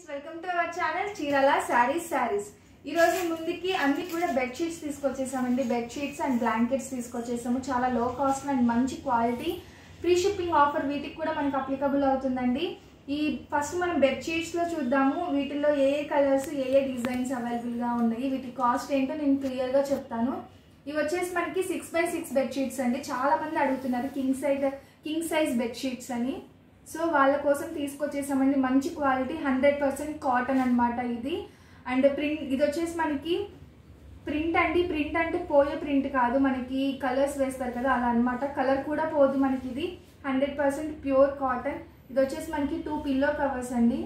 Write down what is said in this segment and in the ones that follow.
friends welcome to our channel Chirala saris saris ఈ రోజు ముందుకి అన్ని కూడా బెడ్ షీట్స్ తీసుకొచ్చేసామండి బెడ్ షీట్స్ అండ్ బ్లాంకెట్స్ తీసుకొచ్చేసాము చాలా లో కాస్ట్ అండ్ మంచి క్వాలిటీ ఫ్రీ షిప్పింగ్ ఆఫర్ వీటికి కూడా మనకు అప్లికబుల్ అవుతుందండి ఈ ఫస్ట్ మనం బెడ్ షీట్స్ లో చూద్దాము వీటిల్లో ఏ ఏ కలర్స్ ఏ ఏ డిజైన్స్ అవైలబుల్ గా ఉన్నాయి వీటి కాస్ట్ ఏంటో నేను క్లియర్ గా చెప్తాను ఇవి వచ్చేసి మనకి six by six bed sheets అండి చాలా మంది అడుగుతున్నారు king size king size bed sheets అని సో వాళ్ళ కోసం తీసుకొచ్చేసామండి మంచి క్వాలిటీ హండ్రెడ్ పర్సెంట్ కాటన్ అనమాట ఇది అండ్ ప్రింట్ ఇది వచ్చేసి మనకి ప్రింట్ అండి ప్రింట్ అంటే పోయే ప్రింట్ కాదు మనకి కలర్స్ వేస్తారు కదా అలా అన్నమాట కలర్ కూడా పోదు మనకి ఇది హండ్రెడ్ పర్సెంట్ ప్యూర్ కాటన్ ఇది వచ్చేసి మనకి టూ పిల్లో కవర్స్ అండి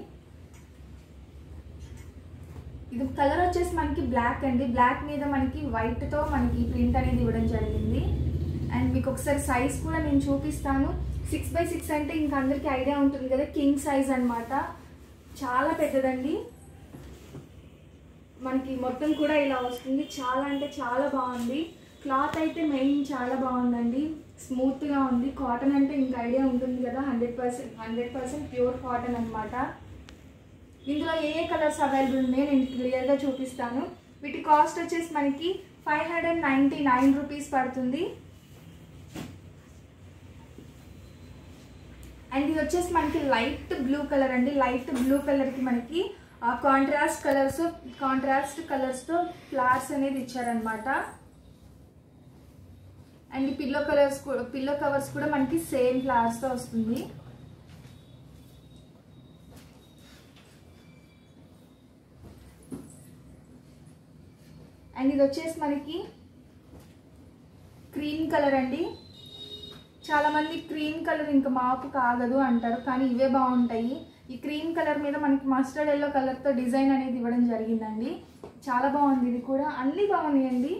ఇది కలర్ వచ్చేసి మనకి బ్లాక్ అండి బ్లాక్ మీద మనకి white తో మనకి ప్రింట్ అనేది ఇవ్వడం జరిగింది అండ్ మీకు ఒకసారి సైజ్ కూడా నేను చూపిస్తాను సిక్స్ బై సిక్స్ అంటే ఇంకా అందరికీ ఐడియా ఉంటుంది కదా కింగ్ సైజ్ అన్నమాట చాలా పెద్దదండి మనకి మొత్తం కూడా ఇలా వస్తుంది చాలా అంటే చాలా బాగుంది క్లాత్ అయితే మెయిన్ చాలా బాగుందండి స్మూత్గా ఉంది కాటన్ అంటే ఇంకా ఐడియా ఉంటుంది కదా hundred percent hundred percent pure cotton అనమాట ఇందులో ఏ ఏ కలర్స్ అవైలబుల్ ఉన్నాయో నేను క్లియర్గా చూపిస్తాను వీటి కాస్ట్ వచ్చేసి మనకి five hundred ninety nine rupees పడుతుంది అండ్ ఇది వచ్చేసి మనకి లైట్ బ్లూ కలర్ అండి లైట్ బ్లూ కలర్కి మనకి కాంట్రాస్ట్ కలర్స్ కాంట్రాస్ట్ కలర్స్తో ఫ్లవర్స్ అనేది ఇచ్చారనమాట అండ్ ఈ పిల్లో కలర్స్ కూడా పిల్లో కవర్స్ కూడా మనకి సేమ్ ఫ్లవర్స్తో వస్తుంది అండ్ ఇది వచ్చేసి మనకి క్రీమ్ కలర్ అండి చాలా మంది క్రీమ్ కలర్ ఇంకా మాకు కాగదు అంటారు కానీ ఇవే బాగుంటాయి ఈ క్రీమ్ కలర్ మీద మనకి మస్టర్డ్ ఎల్లో కలర్తో డిజైన్ అనేది ఇవ్వడం జరిగిందండి చాలా బాగుంది ఇది కూడా అన్నీ బాగున్నాయండి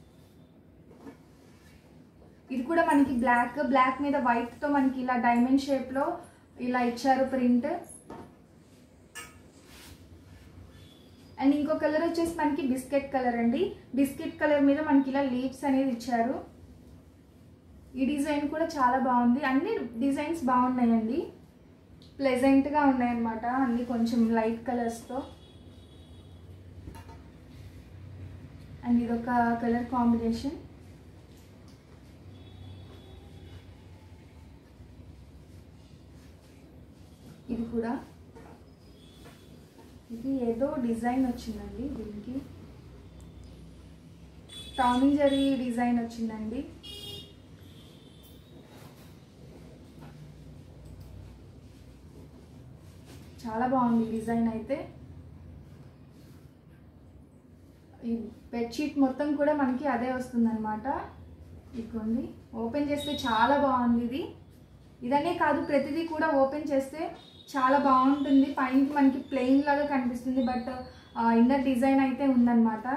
ఇది కూడా మనకి బ్లాక్ బ్లాక్ మీద వైట్తో మనకి ఇలా డైమండ్ షేప్లో ఇలా ఇచ్చారు ప్రింట్ అండ్ ఇంకో కలర్ వచ్చేసి మనకి బిస్కెట్ కలర్ అండి బిస్కెట్ కలర్ మీద మనకి ఇలా లీవ్స్ అనేది ఇచ్చారు ఈ డిజైన్ కూడా చాలా బాగుంది అన్ని డిజైన్స్ బాగున్నాయండి ప్లెజెంట్గా ఉన్నాయన్నమాట అన్ని కొంచెం లైట్ కలర్స్తో అండ్ ఇదొక కలర్ కాంబినేషన్ ఇది కూడా ఇది ఏదో డిజైన్ వచ్చిందండి దీనికి టామింగ్ జరీ డిజైన్ వచ్చిందండి చాలా బాగుంది డిజైన్ అయితే ఈ బెడ్షీట్ మొత్తం కూడా మనకి అదే వస్తుంది అనమాట ఇదిగోండి ఓపెన్ చేస్తే చాలా బాగుంది ఇది ఇదనే కాదు ప్రతిదీ కూడా ఓపెన్ చేస్తే చాలా బాగుంటుంది పైన మనకి ప్లెయిన్ లాగా కనిపిస్తుంది బట్ ఇన్నర్ డిజైన్ అయితే ఉందన్నమాట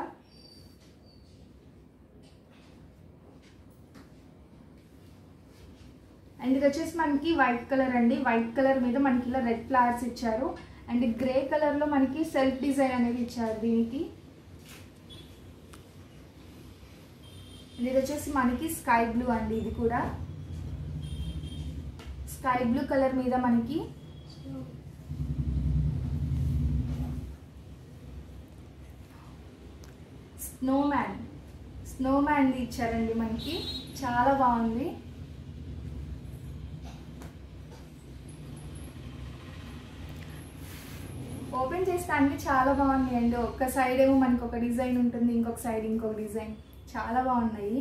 అండ్ ఇది వచ్చేసి మనకి వైట్ కలర్ అండి వైట్ కలర్ మీద మనకి ఇలా రెడ్ ఫ్లవర్స్ ఇచ్చారు అండ్ గ్రే కలర్లో మనకి సెల్ఫ్ డిజైన్ అనేది ఇచ్చారు దీనికి అండ్ ఇది వచ్చేసి మనకి స్కై బ్లూ అండి ఇది కూడా స్కై బ్లూ కలర్ మీద మనకి స్నో మ్యాన్ స్నో మ్యాన్ ఇచ్చారండి మనకి చాలా బాగుంది ఓపెన్ చేస్తే అన్ని చాలా బాగున్నాయండి ఒక్క సైడ్ ఏమో మనకి ఒక డిజైన్ ఉంటుంది ఇంకొక సైడ్ ఇంకొక డిజైన్ చాలా బాగున్నాయి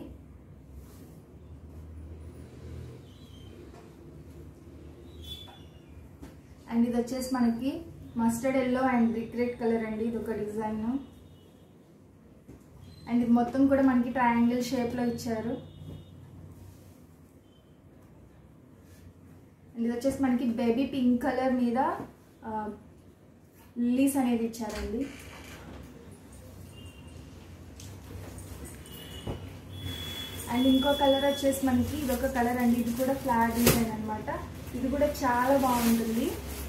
అండ్ ఇది వచ్చేసి మనకి మస్టర్డ్ ఎల్లో అండ్ రిక్రెట్ కలర్ అండి ఇది ఒక డిజైన్ అండ్ ఇది మొత్తం కూడా మనకి ట్రయాంగిల్ షేప్లో ఇచ్చారు అండ్ ఇది వచ్చేసి మనకి బేబీ పింక్ కలర్ మీద లిల్లీస్ అనేది ఇచ్చారండి అండ్ ఇంకో కలర్ వచ్చేసి మనకి ఇది ఒక కలర్ అండి ఇది కూడా ఫ్లాట్ డిజైన్ అనమాట ఇది కూడా చాలా బాగుంటుంది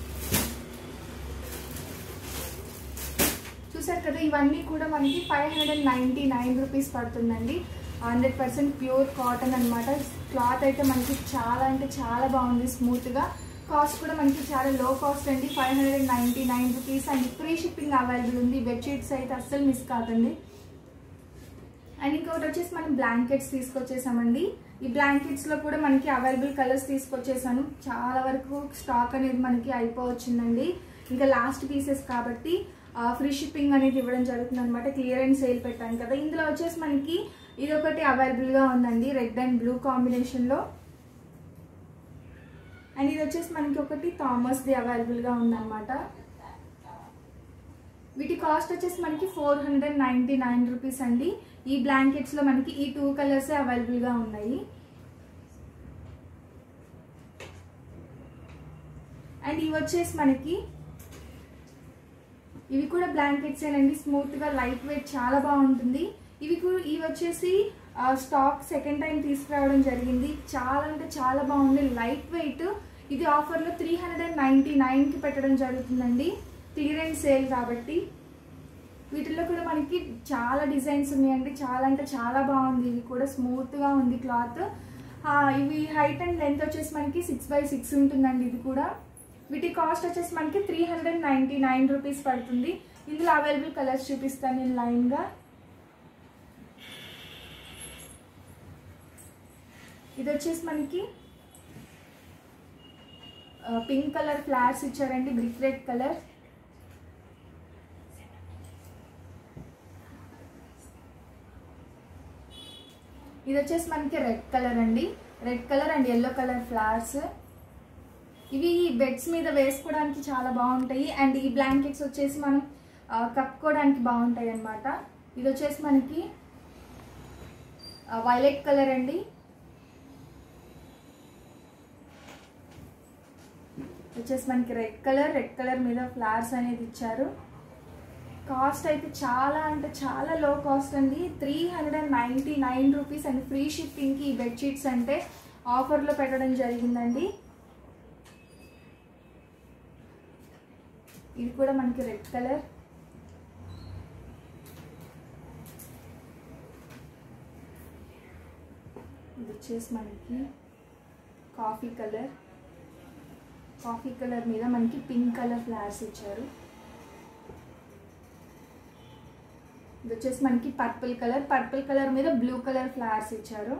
చూసారు కదా ఇవన్నీ కూడా మనకి five hundred ninety nine rupees పడుతుందండి హండ్రెడ్ పర్సెంట్ ప్యూర్ కాటన్ అనమాట క్లాత్ అయితే మనకి చాలా అంటే చాలా బాగుంది స్మూత్గా కాస్ట్ కూడా మనకి చాలా లో కాస్ట్ అండి five hundred and ninety nine rupees and free shipping available ఉంది బెడ్షీట్స్ అయితే అస్సలు మిస్ కాదండి అండ్ ఇంకొకటి వచ్చేసి మనం బ్లాంకెట్స్ తీసుకొచ్చేసామండి ఈ బ్లాంకెట్స్లో కూడా మనకి అవైలబుల్ కలర్స్ తీసుకొచ్చేసాను చాలా వరకు స్టాక్ అనేది మనకి అయిపోవచ్చిందండి ఇంకా లాస్ట్ పీసెస్ కాబట్టి ఫ్రీ షిప్పింగ్ అనేది ఇవ్వడం జరుగుతుంది అనమాట క్లియర్ అండ్ సేల్ పెట్టాను కదా ఇందులో వచ్చేసి మనకి ఇది ఒకటి అవైలబుల్గా ఉందండి రెడ్ అండ్ బ్లూ కాంబినేషన్లో అండ్ ఇది వచ్చేసి మనకి ఒకటి థామస్ది అవైలబుల్గా ఉందన్నమాట వీటి కాస్ట్ వచ్చేసి మనకి four hundred ninety nine rupees అండి ఈ బ్లాంకెట్స్లో మనకి ఈ టూ కలర్సే అవైలబుల్గా ఉన్నాయి అండ్ ఇవి వచ్చేసి మనకి ఇవి కూడా బ్లాంకెట్స్ ఏనండి స్మూత్గా లైట్ వెయిట్ చాలా బాగుంటుంది ఇవి కూడా ఇవి వచ్చేసి స్టాక్ సెకండ్ టైం తీసుకురావడం జరిగింది చాలా అంటే చాలా బాగుంది లైట్ వెయిట్ ఇది ఆఫర్లో త్రీ హండ్రెడ్ అండ్ నైంటీ నైన్కి పెట్టడం జరుగుతుందండి క్లియరెన్స్ సేల్ కాబట్టి వీటిల్లో కూడా మనకి చాలా డిజైన్స్ ఉన్నాయండి చాలా అంటే చాలా బాగుంది ఇవి కూడా స్మూత్గా ఉంది క్లాత్ ఇవి హైట్ అండ్ లెంత్ వచ్చేసి మనకి సిక్స్ బై సిక్స్ ఉంటుందండి ఇది కూడా వీటి కాస్ట్ వచ్చేసి మనకి three hundred ninety nine rupees పడుతుంది ఇందులో అవైలబుల్ కలర్స్ చూపిస్తాను నేను లైన్గా ఇది వచ్చేసి మనకి పింక్ కలర్ ఫ్లాట్స్ ఇచ్చారండి బ్రిక్ రెడ్ కలర్ ఇది వచ్చేసి మనకి రెడ్ కలర్ అండి red colour and yellow colour flowers ఇవి బెడ్స్ మీద వేసుకోవడానికి చాలా బాగుంటాయి అండ్ ఈ బ్లాంకెట్స్ వచ్చేసి మనం ఆ, కప్పుకోవడానికి బాగుంటాయి అన్నమాట ఇది వచ్చేసి మనకి వైలెట్ కలర్ అండి వచ్చేసి మనకి రెడ్ కలర్ రెడ్ కలర్ మీద ఫ్లవర్స్ అనేది ఇచ్చారు కాస్ట్ అయితే చాలా అంటే చాలా లో కాస్ట్ అండి three hundred and ninety nine rupees and free షిప్పింగ్కి ఈ బెడ్షీట్స్ అంటే ఆఫర్లో పెట్టడం జరిగిందండి ఇది కూడా మనకి రెడ్ కలర్ ఇది వచ్చేసి మనకి కాఫీ కలర్ కాఫీ కలర్ మీద మనకి పింక్ కలర్ ఫ్లవర్స్ ఇచ్చారు ఇది వచ్చేసి మనకి పర్పుల్ కలర్ పర్పుల్ కలర్ మీద బ్లూ కలర్ ఫ్లవర్స్ ఇచ్చారు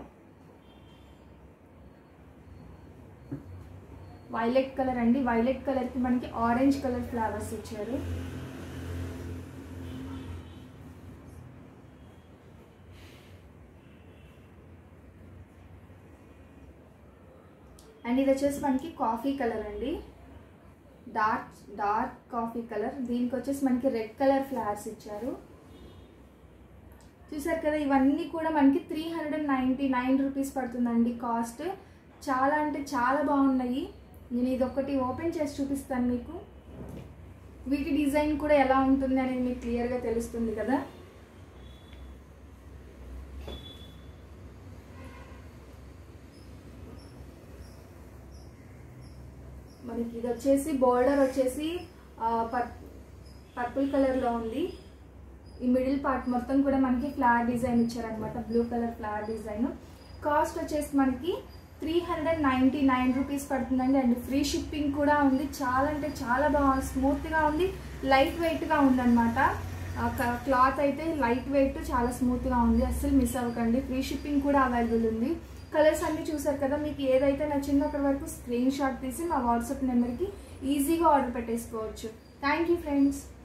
వైలెట్ కలర్ అండి వైలెట్ కలర్కి మనకి ఆరెంజ్ కలర్ ఫ్లవర్స్ ఇచ్చారు అండ్ ఇది వచ్చేసి మనకి కాఫీ కలర్ అండి డార్క్ డార్క్ కాఫీ కలర్ దీనికి వచ్చేసి మనకి రెడ్ కలర్ ఫ్లవర్స్ ఇచ్చారు చూసారు కదా ఇవన్నీ కూడా మనకి three hundred and ninety nine rupees పడుతుందండి కాస్ట్ చాలా అంటే చాలా బాగున్నాయి నేను ఇది ఒకటి ఓపెన్ చేసి చూపిస్తాను మీకు వీటి డిజైన్ కూడా ఎలా ఉంటుంది అనేది మీకు క్లియర్గా తెలుస్తుంది కదా మనకి ఇది వచ్చేసి బోర్డర్ వచ్చేసి ఆ, పర్ పర్పుల్ కలర్లో ఉంది ఈ మిడిల్ పార్ట్ మొత్తం కూడా మనకి ఫ్లవర్ డిజైన్ ఇచ్చారనమాట blue colour flower design cost వచ్చేసి మనకి three hundred ninety nine rupees పడుతుందండి అండ్ ఫ్రీ షిప్పింగ్ కూడా ఉంది చాలా అంటే చాలా బాగా స్మూత్గా ఉంది లైట్ వెయిట్గా ఉందన్నమాట క్లాత్ అయితే లైట్ వెయిట్ చాలా స్మూత్గా ఉంది అస్సలు మిస్ అవ్వకండి ఫ్రీ షిప్పింగ్ కూడా అవైలబుల్ ఉంది కలర్స్ అన్నీ చూసారు కదా మీకు ఏదైతే నచ్చిందో అక్కడి వరకు స్క్రీన్ షాట్ తీసి మా వాట్సాప్ నెంబర్కి ఈజీగా ఆర్డర్ పెట్టేసుకోవచ్చు థ్యాంక్ యూ ఫ్రెండ్స్